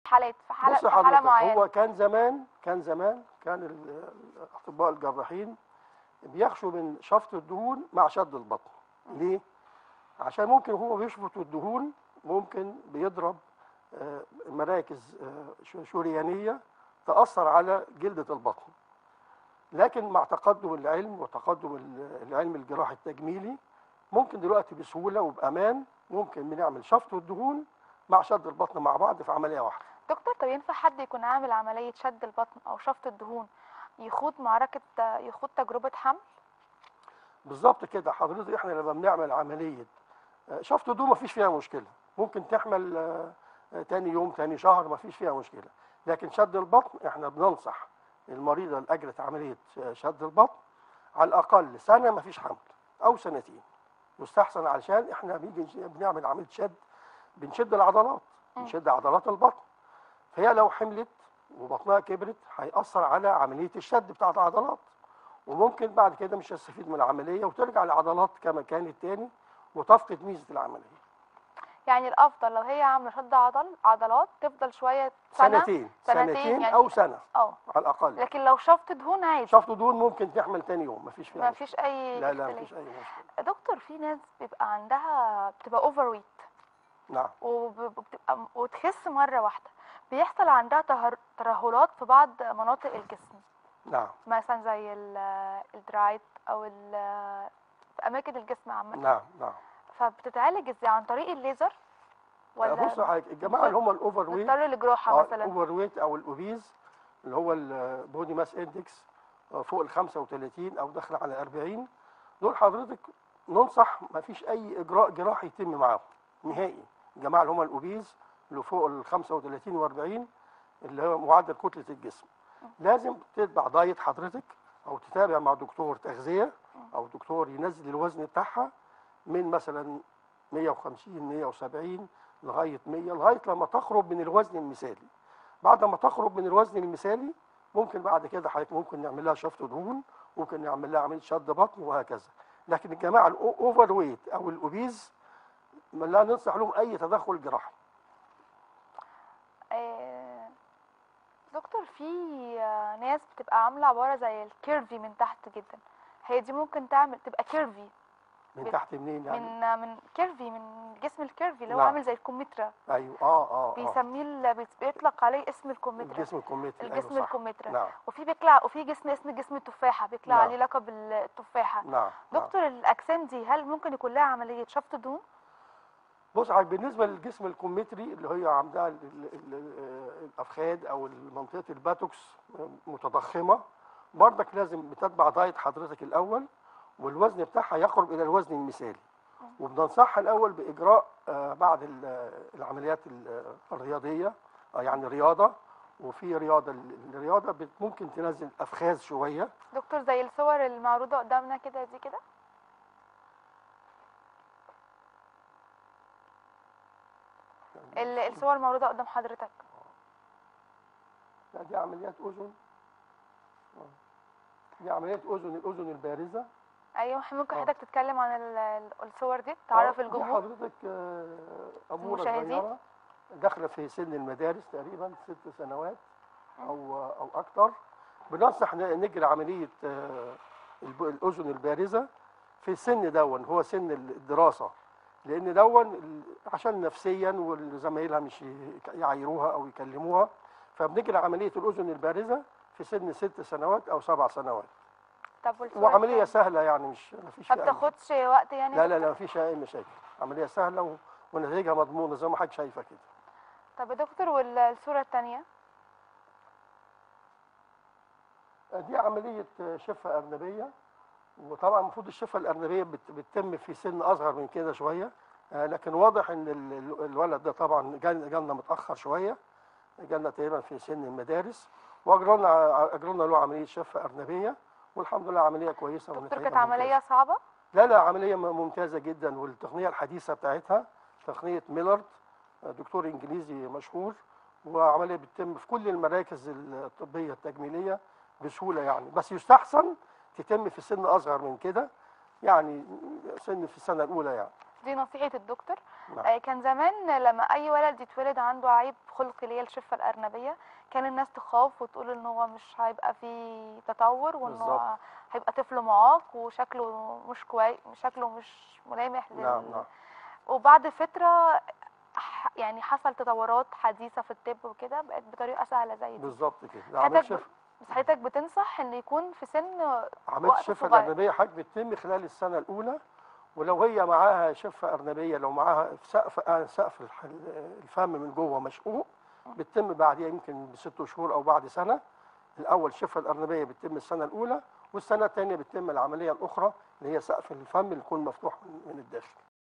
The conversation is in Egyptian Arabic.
حالات في حاله بص في حاله حضرتك معينه هو كان زمان كان زمان كان ال- الاطباء الجراحين بيخشوا من شفط الدهون مع شد البطن ليه عشان ممكن هو بيشفط الدهون ممكن بيضرب آه، مراكز آه، ش- شريانيه تاثر على جلده البطن لكن مع تقدم العلم وتقدم ال- العلم الجراحي التجميلي ممكن دلوقتي بسهوله وبامان ممكن بنعمل شفط الدهون مع شد البطن مع بعض في عمليه واحده دكتور طب ينفع حد يكون عامل عمليه شد البطن او شفط الدهون يخوض معركه يخوض تجربه حمل بالظبط كده حضرتك احنا لما بنعمل عمليه آه، شفط الدهون مفيش فيها مشكله ممكن تحمل آه، آه، تاني يوم تاني شهر مفيش فيها مشكله لكن شد البطن احنا بننصح المريضه اللي اجرت عمليه آه، شد البطن على الاقل سنه مفيش حمل او سنتين يستحسن علشان احنا بنيجي نش- بنعمل عمليه شد بنشد العضلات مم. بنشد عضلات البطن فهي لو حملت وبطنها كبرت هيأثر على عمليه الشد بتاعت العضلات وممكن بعد كده مش هتستفيد من العمليه وترجع العضلات كما كانت تاني وتفقد ميزه العمليه يعني الافضل لو هي عامله شد عضل عضلات تفضل شويه سنه سنتين سنتين سنتين يعني- او سنه اه على الاقل لكن لو شفط دهون عادي شفط دهون ممكن تحمل تاني يوم مفيش فيها ما مشكلة. فيش اي لا لا اختلاف. مفيش اي مشكله دكتور في ناس بيبقى عندها بتبقى اوفر ويت نعم وبتبقى وتخس مره واحده بيحصل عندها تهر- ترهلات في بعض مناطق الجسم نعم مثلا زي ال- الدرايت او ال- في اماكن الجسم عامه نعم نعم فبتتعالج ازاي عن طريق الليزر ولا بص حضرتك الجماعه اللي هم الاوفر ويت نضطر لجروحه مثلا الاوفر ويت او الاوبيز اللي هو البودي ماس اندكس فوق ال 35 او داخل على 40 دول حضرتك ننصح ما فيش اي اجراء جراحي يتم معاهم نهائي الجماعه اللي هم الاوبيز اللي فوق ال 35 و40 اللي هو معدل كتله الجسم لازم تتبع دايت حضرتك او تتابع مع دكتور تغذيه او دكتور ينزل الوزن بتاعها من مثلا 150 170 لغايه 100 لغايه لما تخرج من الوزن المثالي بعد ما تخرج من الوزن المثالي ممكن بعد كده حضرتك ممكن نعمل لها شفط دهون ممكن نعمل لها عمليه شد بطن وهكذا لكن الجماعه الاوفر ويت او الاوبيز ما لا ننصح لهم اي تدخل جراحي آه، دكتور في آه، ناس بتبقى عامله عباره زي الكيرفي من تحت جدا هي دي ممكن تعمل تبقى كيرفي من بت- تحت منين يعني من آه، من كيرفي من جسم الكيرفي اللي هو نعم. عامل زي الكمثرى ايوه اه اه اه بيسميه ال- بيت- بيطلق عليه اسم الكمثرى الجسم الكمثري الجسم أيوة صح. الكمثرى نعم وفي بيطلع وفي جسم اسمه جسم التفاحه بيطلع نعم. عليه لقب التفاحه نعم نعم. دكتور الاجسام دي هل ممكن يكون لها عمليه شفط دهون بص حضرتك بالنسبه للجسم الكمثري اللي هي عندها ال- ال- ال- الافخاذ او منطقه الباتوكس متضخمه برضك لازم بتتبع دايت حضرتك الاول والوزن بتاعها يقرب الى الوزن المثالي وبننصحها الاول باجراء آه، بعد ال- العمليات ال- الرياضيه آه، يعني رياضه وفي رياضه ال- الرياضه بت- ممكن تنزل افخاذ شويه دكتور زي الصور المعروضه قدامنا كده دي كده ال- الصور المعروضه قدام حضرتك لا، دي عمليات اذن آه. دي عمليات اذن الاذن البارزه ايوه ممكن آه. حضرتك تتكلم عن ال- ال- الصور دي تعرف آه، دي الجمهور حضرتك آه، أمورة المشاهدين؟ صغيرة داخلة في سن المدارس تقريبا ست سنوات أو أو أكتر بننصح ن- نجري عملية آه، الب- الأذن البارزة في السن دون هو سن الدراسة لأن دون ال- عشان نفسيا وزمايلها مش ي- يعايروها أو يكلموها فبنجري عملية الأذن البارزة في سن ست سنوات أو سبع سنوات طب والصور وعملية التانية؟ سهلة يعني مش مفيش ما فيها أي بتاخدش وقت يعني لا لا لا مفيش اي مشاكل عمليه سهله و... ونتائجها مضمونه زي ما حضرتك شايفه كده طب يا دكتور والصوره الثانيه دي عمليه شفه ارنبيه وطبعا المفروض الشفه الارنبيه بت... بتتم في سن اصغر من كده شويه آه، لكن واضح ان ال- ال- الولد ده طبعا جال- جالنا متاخر شويه جالنا تقريبا في سن المدارس واجرنا اجرنا له عمليه شفه ارنبيه والحمد لله عمليه كويسه دكتور ونتائجها كانت ممتازة. عمليه صعبه لا لا عملية م- ممتازة جدا والتقنية الحديثة بتاعتها تقنية ميلارد دكتور إنجليزي مشهور وعملية بتتم في كل المراكز الطبية التجميلية بسهولة يعني بس يستحسن تتم في سن أصغر من كده يعني سن في السنة الأولى يعني دي نصيحة الدكتور نعم. آه، كان زمان لما اي ولد يتولد عنده عيب خلقي اللي هي الشفة الأرنبية كان الناس تخاف وتقول ان هو مش هيبقى فيه تطور وان هو بالظبط. هيبقى طفل معاق وشكله مش كويس شكله مش ملامح لل... نعم نعم وبعد فترة ح- يعني حصل تطورات حديثة في الطب وكده بقت بطريقة سهلة زي دي بالظبط كده ده عمليه حضرتك شفا بس حضرتك بتنصح ان يكون في سن عمليه وقت الشفه صغير. الارنبيه حاجه بتتم خلال السنه الاولى ولو هي معاها شفه ارنبيه لو معاها في سقف آه، سقف الح- الفم من جوه مشقوق بتتم بعديها يمكن بست شهور او بعد سنه الاول الشفه الارنبيه بتتم السنه الاولى والسنه الثانيه بتتم العمليه الاخرى اللي هي سقف الفم اللي يكون مفتوح من من الداخل